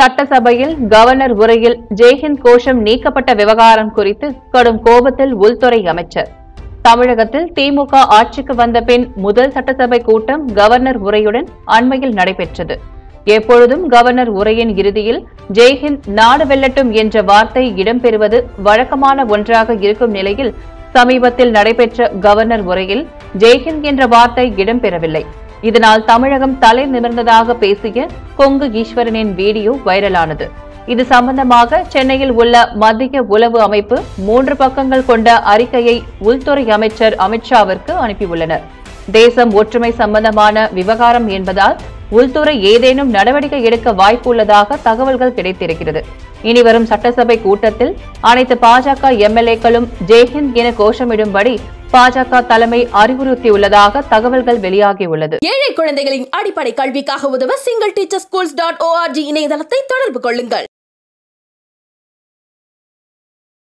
சட்டசபையில் கவர்னர் உரையில் ஜெய்ஹிந்த் கோஷம் நீக்கப்பட்ட விவகாரம் குறித்து கடும் கோபத்தில் உள்துறை அமைச்சர் தமிழகத்தில் திமுக ஆட்சிக்கு வந்த பின் முதல் சட்டசபை கூட்டம் கவர்னர் உரையுடன் அண்மையில் நடைபெற்றது எப்பொழுதும் கவர்னர் உரையின் இறுதியில் ஜெய்ஹிந்த் நாடு வெல்லட்டும் என்ற வார்த்தை இடம்பெறுவது வழக்கமான ஒன்றாக இருக்கும் நிலையில் சமீபத்தில் நடைபெற்ற கவர்னர் உரையில் ஜெய்ஹிந்த் என்ற வார்த்தை இடம்பெறவில்லை இதனால் தமிழகம் தலை நிமிர்ந்ததாக பேசிய கொங்கு ஈஸ்வரனின் வீடியோ வைரலானது இது சம்பந்தமாக சென்னையில் உள்ள மத்திய உளவு அமைப்பு மூன்று பக்கங்கள் கொண்ட அறிக்கையை உள்துறை அமைச்சர் அமித்ஷாவிற்கு அனுப்பியுள்ளனர் தேசம் ஒற்றுமை சம்பந்தமான விவகாரம் என்பதால் உள்துறை ஏதேனும் நடவடிக்கை எடுக்க வாய்ப்புள்ளதாக தகவல்கள் கிடைத்திருக்கிறது இனிவரும் சட்டசபை கூட்டத்தில் அனைத்து பாஜக எம்எல்ஏக்களும் ஜெய்ஹிந்த் என கோஷமிடும்படி பாஜக தலைமை அறிவுறுத்தியுள்ளதாக தகவல்கள் வெளியாகியுள்ளது ஏழை குழந்தைகளின் அடிப்படை கல்விக்காக உதவ single teacher schools dot ORG இணையதளத்தை தொடர்பு கொள்ளுங்கள்